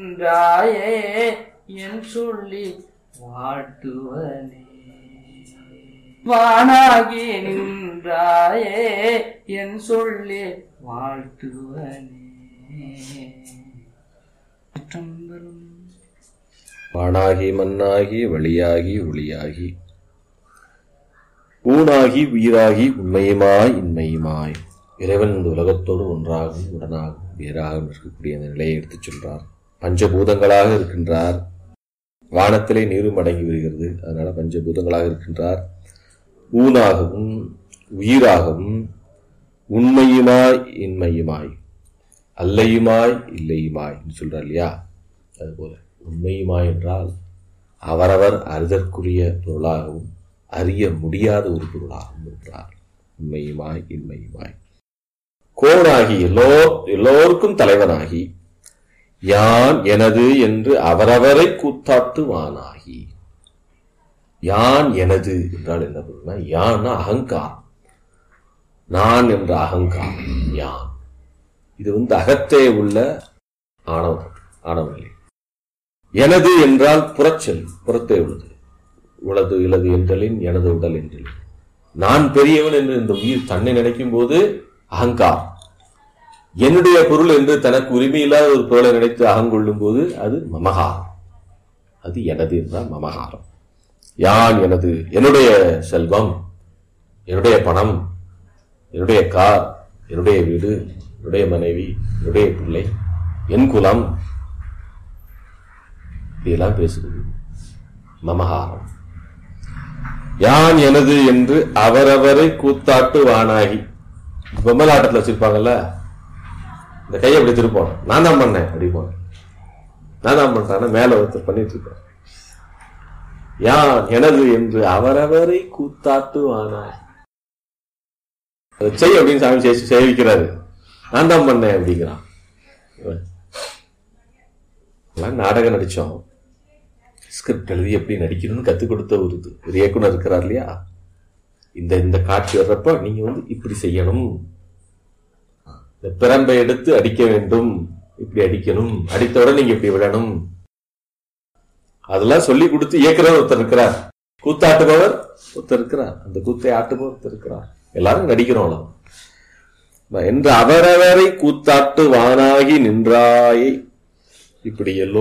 நின்றாயே என் சொல்லி வாழ்த்துவனே வானாகி நின்றாயே என் சொல்லி வாழ்த்துவனே சிற்றம்பலம். வானாகி மண்ணாகி வழியாகி ஒளியாகி ஊனாகி உயிராகி உண்மையுமாய் இன்மையுமாய் இறைவன் இந்த உலகத்தோடு ஒன்றாகவும் உடனாகவும் வேறாகவும் இருக்கக்கூடிய அந்த நிலையை எடுத்துச் சொல்றார் பஞ்சபூதங்களாக இருக்கின்றார் வானத்திலே நீரும் அடங்கி வருகிறது அதனால பஞ்சபூதங்களாக இருக்கின்றார் ஊனாகவும் உயிராகவும் உண்மையுமாய் இன்மையுமாய் அல்லையுமாய் இல்லையுமாய் என்று சொல்றார் இல்லையா அதுபோல உண்மையுமாய் என்றால் அவரவர் அறிதற்குரிய பொருளாகவும் அறிய முடியாத ஒரு பொருளாகவும் இருக்கிறார் உண்மையுமாய் இன்மையுமாய் கோனாகி எல்லோ எல்லோருக்கும் தலைவனாகி யான் எனது என்று அவரவரை கூத்தாட்டுவானாகி யான் எனது என்றால் என்ன பொருள்னா யான்னா அகங்காரம் நான் என்ற அகங்காரம் யான் இது வந்து அகத்தே உள்ள ஆணவம் ஆணவநிலை எனது என்றால் புறச்சொல் புறத்தே உள்ளது உளது இலது என்றலின் எனது உடல் என்றலின் நான் பெரியவன் என்று இந்த உயிர் தன்னை நினைக்கும் போது அகங்காரம் என்னுடைய பொருள் என்று தனக்கு உரிமையில்லாத ஒரு பொருளை நினைத்து அகங்கொள்ளும் போது அது மமகாரம் அது எனது என்றால் மமகாரம் யான் எனது என்னுடைய செல்வம் என்னுடைய பணம் என்னுடைய கார் என்னுடைய வீடு என்னுடைய மனைவி என்னுடைய பிள்ளை என் குலம் இதெல்லாம் பேசுகிறது மமகாரம் யான் எனது என்று அவரவரை கூத்தாட்டு வானாகி பொம்மலாட்டத்தில் வச்சிருப்பாங்கல்ல இந்த கையை அப்படி திருப்போம் நான் தான் பண்ணேன் அப்படி போனேன் நான் தான் பண்றேன் மேல ஒருத்தர் பண்ணிட்டு இருக்கேன் யான் எனது என்று அவரவரை கூத்தாட்டு வானாகி அதை செய் அப்படின்னு சாமி சேசி சேவிக்கிறாரு நான் தான் பண்ணேன் அப்படிங்கிறான் இவன். எல்லாம் நாடகம் நடிச்சோம் ஸ்கிரிப்ட் எழுதி எப்படி நடிக்கணும்னு கத்துக் கொடுத்த ஒரு இது ஒரு இயக்குனர் இருக்கிறார் இல்லையா இந்த இந்த காட்சி வர்றப்ப நீங்க வந்து இப்படி செய்யணும் இந்த பிரம்பை எடுத்து அடிக்க வேண்டும் இப்படி அடிக்கணும் அடித்தவுடன் நீங்க இப்படி விடணும் அதெல்லாம் சொல்லி கொடுத்து இயக்குனர் ஒருத்தர் இருக்கிறார் கூத்தாட்டுபவர் ஒருத்தர் இருக்கிறார் அந்த கூத்தை ஆட்டுபவர் ஒருத்தர் இருக்கிறார் எல்லாரும் நடிக்கிறோம் அவ்வளவுதான். என்று அவரவரை கூத்தாட்டு வானாகி நின்றாயை இப்படி எல்லோ